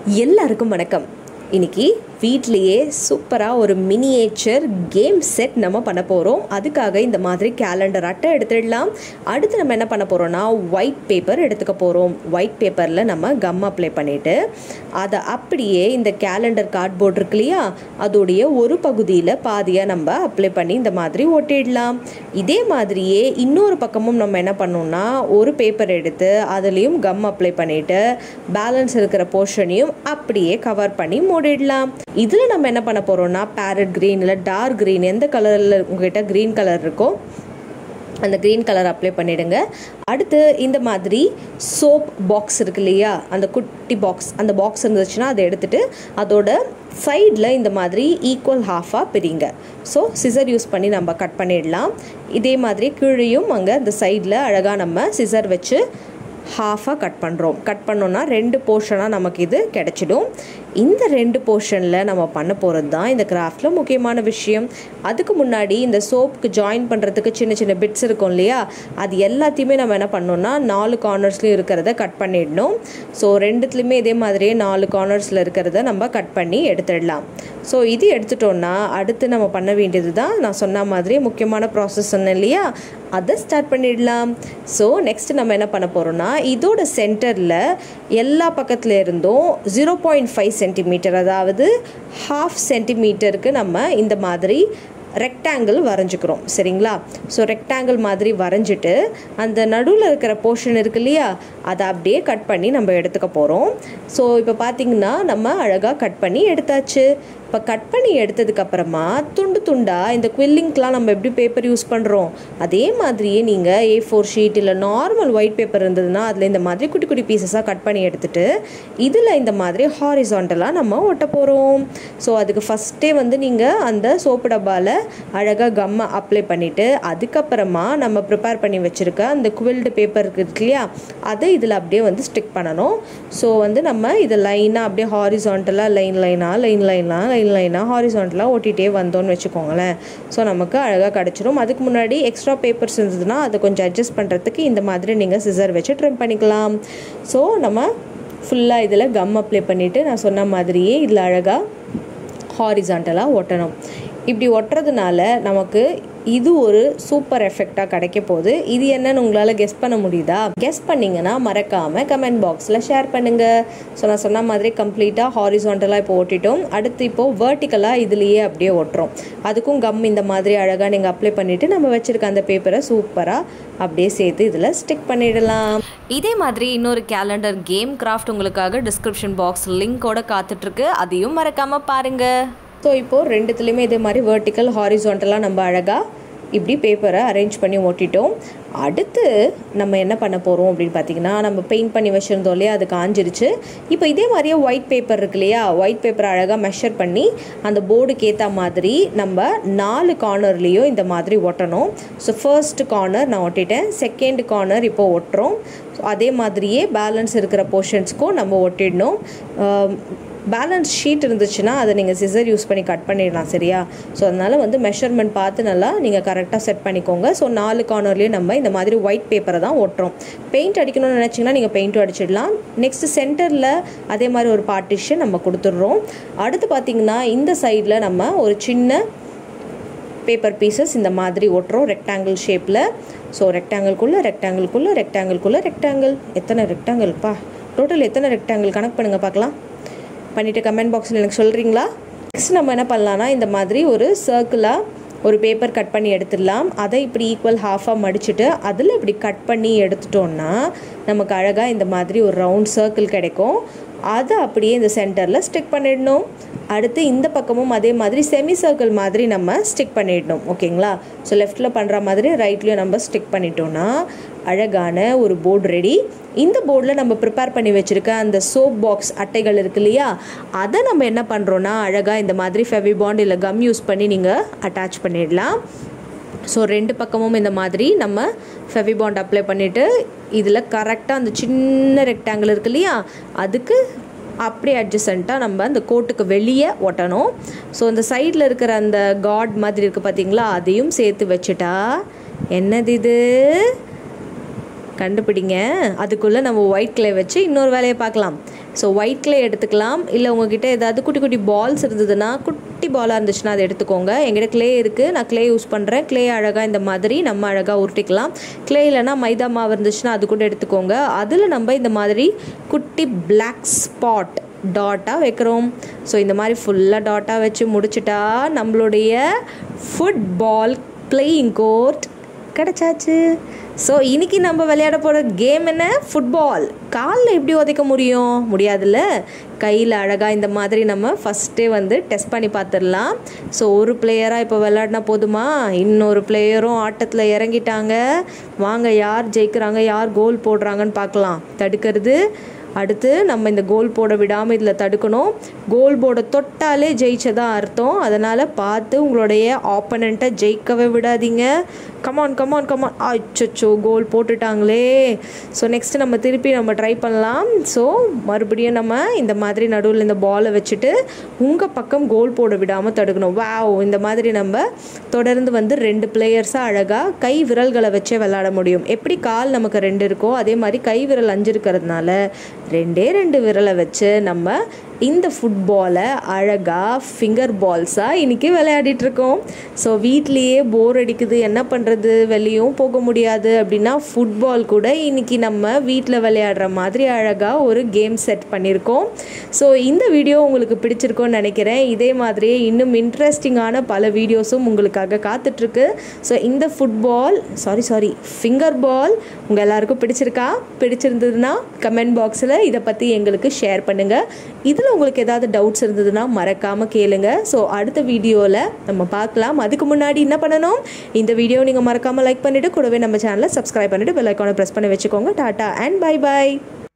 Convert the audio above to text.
எல்லாருக்கும் வணக்கம் இன்னைக்கு வீட்லேயே சூப்பராக ஒரு மினியேச்சர் கேம் செட் நம்ம பண்ண போகிறோம் அதுக்காக இந்த மாதிரி கேலண்டர் அட்டை எடுத்துடலாம் அடுத்து நம்ம என்ன பண்ண போகிறோம்னா ஒயிட் பேப்பர் எடுத்துக்க போகிறோம் ஒயிட் பேப்பரில் நம்ம கம் அப்ளை பண்ணிவிட்டு அதை அப்படியே இந்த கேலண்டர் கார்ட்போர்ட் இருக்கு இல்லையா அதோடைய ஒரு பகுதியில் பாதியாக நம்ம அப்ளை பண்ணி இந்த மாதிரி ஒட்டிடலாம் இதே மாதிரியே இன்னொரு பக்கமும் நம்ம என்ன பண்ணோம்னா ஒரு பேப்பர் எடுத்து அதுலேயும் கம் அப்ளை பண்ணிவிட்டு பேலன்ஸ் இருக்கிற போர்ஷனையும் அப்படியே கவர் பண்ணி மூடிடலாம் இதில் நம்ம என்ன பண்ண போகிறோம்னா பேரட் க்ரீன் இல்லை டார்க் க்ரீன் எந்த கலரில் உங்ககிட்ட க்ரீன் கலர் இருக்கோ அந்த க்ரீன் கலர் அப்ளை பண்ணிவிடுங்க அடுத்து இந்த மாதிரி சோப் பாக்ஸ் இருக்கு இல்லையா அந்த குட்டி பாக்ஸ் அந்த பாக்ஸ் இருந்துச்சுன்னா அதை எடுத்துட்டு அதோட சைடில் இந்த மாதிரி ஈக்குவல் ஹாஃபாக பிரிங்க ஸோ சிசர் யூஸ் பண்ணி நம்ம கட் பண்ணிடலாம் இதே மாதிரி கீழேயும் அங்கே அந்த சைடில் அழகாக நம்ம சிசர் வச்சு ஹாஃபாக கட் பண்ணுறோம் கட் பண்ணோன்னா ரெண்டு போர்ஷனாக நமக்கு இது கிடச்சிடும் இந்த ரெண்டு போர்ஷனில் நம்ம பண்ண போகிறது தான் இந்த கிராஃப்டில் முக்கியமான விஷயம் அதுக்கு முன்னாடி இந்த சோப்புக்கு ஜாயின் பண்ணுறதுக்கு சின்ன சின்ன பிட்ஸ் இருக்கும் இல்லையா அது எல்லாத்தையுமே நம்ம என்ன பண்ணோம்னா நாலு கார்னர்ஸ்லையும் இருக்கிறத கட் பண்ணிடணும் ஸோ ரெண்டுத்துலேயுமே இதே மாதிரியே நாலு கார்னர்ஸில் இருக்கிறத நம்ம கட் பண்ணி எடுத்துடலாம் ஸோ இது எடுத்துட்டோன்னா அடுத்து நம்ம பண்ண வேண்டியது தான் நான் சொன்ன மாதிரி முக்கியமான ப்ராசஸ் சொன்னேன் இல்லையா அதை ஸ்டார்ட் பண்ணிடலாம் ஸோ நெக்ஸ்ட் நம்ம என்ன பண்ண போகிறோம்னா இதோட சென்டரில் எல்லா பக்கத்துல இருந்தும் ஜீரோ பாயிண்ட் ஃபைவ் சென்டிமீட்டர் அதாவது ஹாஃப் சென்டிமீட்டருக்கு நம்ம இந்த மாதிரி ரெக்டாங்கிள் வரைஞ்சிக்கிறோம் சரிங்களா ஸோ ரெக்டாங்கிள் மாதிரி வரைஞ்சிட்டு அந்த நடுவில் இருக்கிற போர்ஷன் இருக்கு இல்லையா அதை அப்படியே கட் பண்ணி நம்ம எடுத்துக்க போகிறோம் ஸோ இப்போ பார்த்தீங்கன்னா நம்ம அழகாக கட் பண்ணி எடுத்தாச்சு இப்போ கட் பண்ணி எடுத்ததுக்கப்புறமா துண்டு துண்டாக இந்த குவில்லிங்க்கெலாம் நம்ம எப்படி பேப்பர் யூஸ் பண்ணுறோம் அதே மாதிரியே நீங்கள் ஏ ஃபோர் ஷீட் இல்லை நார்மல் ஒயிட் பேப்பர் இருந்ததுன்னா அதில் இந்த மாதிரி குட்டி குட்டி பீசஸாக கட் பண்ணி எடுத்துட்டு இதில் இந்த மாதிரி ஹாரிசான்டலாக நம்ம ஒட்ட போகிறோம் ஸோ அதுக்கு ஃபஸ்ட்டே வந்து நீங்கள் அந்த சோப்பு டப்பாவில் அழகாக கம்மை அப்ளை பண்ணிவிட்டு அதுக்கப்புறமா நம்ம ப்ரிப்பேர் பண்ணி வச்சுருக்க அந்த குவில்டு பேப்பர் இருக்கு இல்லையா அதை இதில் அப்படியே வந்து ஸ்டிக் பண்ணணும் ஸோ வந்து நம்ம இதை லைனாக அப்படியே ஹாரிசான்டலாக லைன் லைனாக லைன் லைனாக லைன் லைனாக ஹாரிசான்டலாக ஓட்டிகிட்டே வந்தோன்னு வச்சுக்கோங்களேன் ஸோ நமக்கு அழகாக கிடச்சிரும் அதுக்கு முன்னாடி எக்ஸ்ட்ரா பேப்பர்ஸ் இருந்ததுன்னா அதை கொஞ்சம் அட்ஜஸ்ட் பண்ணுறதுக்கு இந்த மாதிரி நீங்கள் சிசர் வச்சு ட்ரிம் பண்ணிக்கலாம் ஸோ நம்ம ஃபுல்லாக இதில் கம் அப்ளை பண்ணிவிட்டு நான் சொன்ன மாதிரியே இதில் அழகாக ஹாரிசான்டலாக ஒட்டணும் இப்படி ஒட்டுறதுனால நமக்கு இது ஒரு சூப்பர் எஃபெக்டாக கிடைக்க போகுது இது என்னன்னு உங்களால் கெஸ் பண்ண முடியுதா கெஸ் பண்ணிங்கன்னா மறக்காமல் கமெண்ட் பாக்ஸில் ஷேர் பண்ணுங்கள் ஸோ நான் சொன்ன மாதிரி கம்ப்ளீட்டாக ஹாரிசான்டலாக இப்போ ஓட்டிட்டோம் அடுத்து இப்போது வேர்ட்டிக்கலாக இதுலேயே அப்படியே ஒட்டுறோம் அதுக்கும் கம் இந்த மாதிரி அழகாக நீங்கள் அப்ளை பண்ணிவிட்டு நம்ம வச்சுருக்க அந்த பேப்பரை சூப்பராக அப்படியே சேர்த்து இதில் ஸ்டிக் பண்ணிடலாம் இதே மாதிரி இன்னொரு கேலண்டர் கேம் கிராஃப்ட் உங்களுக்காக டிஸ்கிரிப்ஷன் பாக்ஸ் லிங்கோட காத்துட்ருக்கு அதையும் மறக்காமல் பாருங்கள் ஸோ இப்போது ரெண்டுத்துலேயுமே இதே மாதிரி வேர்ட்டிக்கல் ஹாரிசான்டலாக நம்ம அழகாக இப்படி பேப்பரை அரேஞ்ச் பண்ணி ஒட்டிட்டோம் அடுத்து நம்ம என்ன பண்ண போகிறோம் அப்படின்னு பார்த்தீங்கன்னா நம்ம பெயிண்ட் பண்ணி வச்சுருந்தோம் இல்லையா அது காஞ்சிருச்சு இப்போ இதே மாதிரியே ஒயிட் பேப்பர் இருக்கு இல்லையா ஒயிட் பேப்பரை அழகாக மெஷர் பண்ணி அந்த போர்டுக்கு ஏற்ற மாதிரி நம்ம நாலு கார்னர்லேயும் இந்த மாதிரி ஒட்டணும் ஸோ ஃபர்ஸ்ட் கார்னர் நான் ஒட்டிட்டேன் செகண்ட் கார்னர் இப்போ ஒட்டுறோம் ஸோ அதே மாதிரியே பேலன்ஸ் இருக்கிற போர்ஷன்ஸ்க்கும் நம்ம ஒட்டிடணும் பேலன்ஸ் ஷீட் இருந்துச்சுன்னா அதை நீங்கள் சிசர் யூஸ் பண்ணி கட் பண்ணிடலாம் சரியா ஸோ அதனால் வந்து மெஷர்மெண்ட் பார்த்து நல்லா நீங்கள் கரெக்டாக செட் பண்ணிக்கோங்க ஸோ நாலு கார்னர்லேயும் நம்ம இந்த மாதிரி ஒயிட் பேப்பரை தான் ஒட்டுறோம் பெயிண்ட் அடிக்கணும்னு நினச்சிங்கன்னா நீங்கள் பெயிண்ட்டும் அடிச்சிடலாம் நெக்ஸ்ட் சென்டரில் அதே மாதிரி ஒரு பார்ட்டிஷன் நம்ம கொடுத்துட்றோம் அடுத்து பார்த்திங்கன்னா இந்த சைடில் நம்ம ஒரு சின்ன பேப்பர் பீசஸ் இந்த மாதிரி ஒட்டுறோம் ரெக்டாங்கிள் ஷேப்பில் ஸோ ரெக்டாங்கிள்குள்ளே ரெக்டாங்கிள்குள்ளே ரெக்டாங்கிள்குள்ளே ரெக்டாங்கிள் எத்தனை ரெக்டாங்கிள்ப்பா டோட்டல் எத்தனை ரெக்டாங்கிள் கணக்கு பண்ணுங்கள் பார்க்கலாம் பண்ணிவிட்டு கமெண்ட் பாக்ஸில் எனக்கு சொல்கிறீங்களா நெக்ஸ்ட் நம்ம என்ன பண்ணலான்னா இந்த மாதிரி ஒரு சர்க்கிளாக ஒரு பேப்பர் கட் பண்ணி எடுத்துடலாம் அதை இப்படி ஈக்குவல் ஹாஃபாக மடிச்சுட்டு அதில் இப்படி கட் பண்ணி எடுத்துட்டோன்னா நமக்கு அழகாக இந்த மாதிரி ஒரு ரவுண்ட் சர்க்கிள் கிடைக்கும் அதை அப்படியே இந்த சென்டரில் ஸ்டிக் பண்ணிடணும் அடுத்து இந்த பக்கமும் அதே மாதிரி செமி சர்க்கிள் மாதிரி நம்ம ஸ்டிக் பண்ணிடணும் ஓகேங்களா ஸோ லெஃப்ட்டில் பண்ணுற மாதிரி ரைட்லேயும் நம்ம ஸ்டிக் பண்ணிட்டோன்னா அழகான ஒரு போர்டு ரெடி இந்த போர்டில் நம்ம ப்ரிப்பேர் பண்ணி வச்சுருக்க அந்த சோப் பாக்ஸ் அட்டைகள் இருக்கு இல்லையா அதை நம்ம என்ன பண்ணுறோன்னா அழகாக இந்த மாதிரி ஃபெவிபாண்ட் இல்லை கம் யூஸ் பண்ணி நீங்கள் அட்டாச் பண்ணிடலாம் ஸோ ரெண்டு பக்கமும் இந்த மாதிரி நம்ம ஃபெவிபாண்ட் அப்ளை பண்ணிவிட்டு இதில் கரெக்டாக அந்த சின்ன ரெக்டாங்கிள் இருக்கு இல்லையா அதுக்கு அப்படியே அட்ஜஸ்டண்ட்டாக நம்ம அந்த கோட்டுக்கு வெளியே ஒட்டணும் ஸோ அந்த சைடில் இருக்கிற அந்த காட் மாதிரி இருக்குது பார்த்தீங்களா அதையும் சேர்த்து வச்சுட்டா என்னது இது கண்டுபிடிங்க அதுக்குள்ளே நம்ம ஒயிட் கிளே வச்சு இன்னொரு வேலையை பார்க்கலாம் ஸோ ஒயிட் கிளே எடுத்துக்கலாம் இல்லை உங்ககிட்ட ஏதாவது குட்டி குட்டி பால்ஸ் இருந்ததுன்னா குட்டி பாலாக இருந்துச்சுன்னா அதை எடுத்துக்கோங்க எங்கிட்ட கிளே இருக்குது நான் கிளே யூஸ் பண்ணுறேன் கிளே அழகாக இந்த மாதிரி நம்ம அழகாக உருட்டிக்கலாம் கிளே இல்லைனா மைதா மாவு இருந்துச்சுன்னா அது கூட எடுத்துக்கோங்க அதில் நம்ம இந்த மாதிரி குட்டி பிளாக் ஸ்பாட் டாட்டாக வைக்கிறோம் ஸோ இந்த மாதிரி ஃபுல்லாக டாட்டாக வச்சு முடிச்சிட்டா நம்மளுடைய ஃபுட்பால் பிளேயிங் கோர்ட் கிடச்சாச்சு ஸோ இன்றைக்கி நம்ம விளையாட போகிற கேம் என்ன ஃபுட்பால் காலில் எப்படி உதைக்க முடியும் முடியாதுல்ல கையில் அழகாக இந்த மாதிரி நம்ம ஃபஸ்ட்டே வந்து டெஸ்ட் பண்ணி பார்த்துடலாம் ஸோ ஒரு பிளேயராக இப்போ விளையாடினா போதுமா இன்னொரு பிளேயரும் ஆட்டத்தில் இறங்கிட்டாங்க வாங்க யார் ஜெயிக்கிறாங்க யார் கோல் போடுறாங்கன்னு பார்க்கலாம் தடுக்கிறது அடுத்து நம்ம இந்த கோல் போட விடாமல் இதில் தடுக்கணும் கோல் போட தொட்டாலே ஜெயிச்சதா அர்த்தம் அதனால் பார்த்து உங்களுடைய ஆப்பனண்ட்டை ஜெயிக்கவே விடாதீங்க கமான் கமான் கமான் அச்சோ கோல் போட்டுட்டாங்களே ஸோ நெக்ஸ்ட்டு நம்ம திருப்பி நம்ம ட்ரை பண்ணலாம் ஸோ மறுபடியும் நம்ம இந்த மாதிரி நடுவில் இந்த பாலை வச்சுட்டு உங்கள் பக்கம் கோல் போட விடாமல் தடுக்கணும் வாவ் இந்த மாதிரி நம்ம தொடர்ந்து வந்து ரெண்டு பிளேயர்ஸாக அழகாக கை விரல்களை வச்சே விளாட முடியும் எப்படி கால் நமக்கு ரெண்டு இருக்கோ அதே மாதிரி கை விரல் அஞ்சு இருக்கிறதுனால ரெண்டே ரெண்டு விரலை வச்சு நம்ம இந்த ஃபுட்பாலை அழகாக ஃபிங்கர் பால்ஸாக இன்றைக்கி விளையாடிட்டு இருக்கோம் ஸோ வீட்லேயே போர் அடிக்குது என்ன பண்ணுறது வெளியும் போக முடியாது அப்படின்னா ஃபுட்பால் கூட இன்றைக்கி நம்ம வீட்டில் விளையாடுற மாதிரி அழகாக ஒரு கேம் செட் பண்ணியிருக்கோம் ஸோ இந்த வீடியோ உங்களுக்கு பிடிச்சிருக்கோன்னு நினைக்கிறேன் இதே மாதிரியே இன்னும் இன்ட்ரெஸ்டிங்கான பல வீடியோஸும் உங்களுக்காக காத்துட்ருக்கு ஸோ இந்த football sorry sorry finger ball உங்கள் எல்லாருக்கும் பிடிச்சிருக்கா பிடிச்சிருந்ததுன்னா கமெண்ட் பாக்ஸில் இதை பற்றி எங்களுக்கு ஷேர் பண்ணுங்கள் இதில் உங்களுக்கு ஏதாவது டவுட்ஸ் இருந்ததுன்னா மறக்காமல் கேளுங்க ஸோ அடுத்த வீடியோவில் நம்ம பார்க்கலாம் அதுக்கு முன்னாடி என்ன பண்ணணும் இந்த வீடியோ நீங்கள் மறக்காமல் லைக் பண்ணிவிட்டு கூடவே நம்ம சேனலை சப்ஸ்கிரைப் பண்ணிவிட்டு பெல் ஐக்கானை ப்ரெஸ் பண்ணி வச்சுக்கோங்க டாட்டா அண்ட் பை பை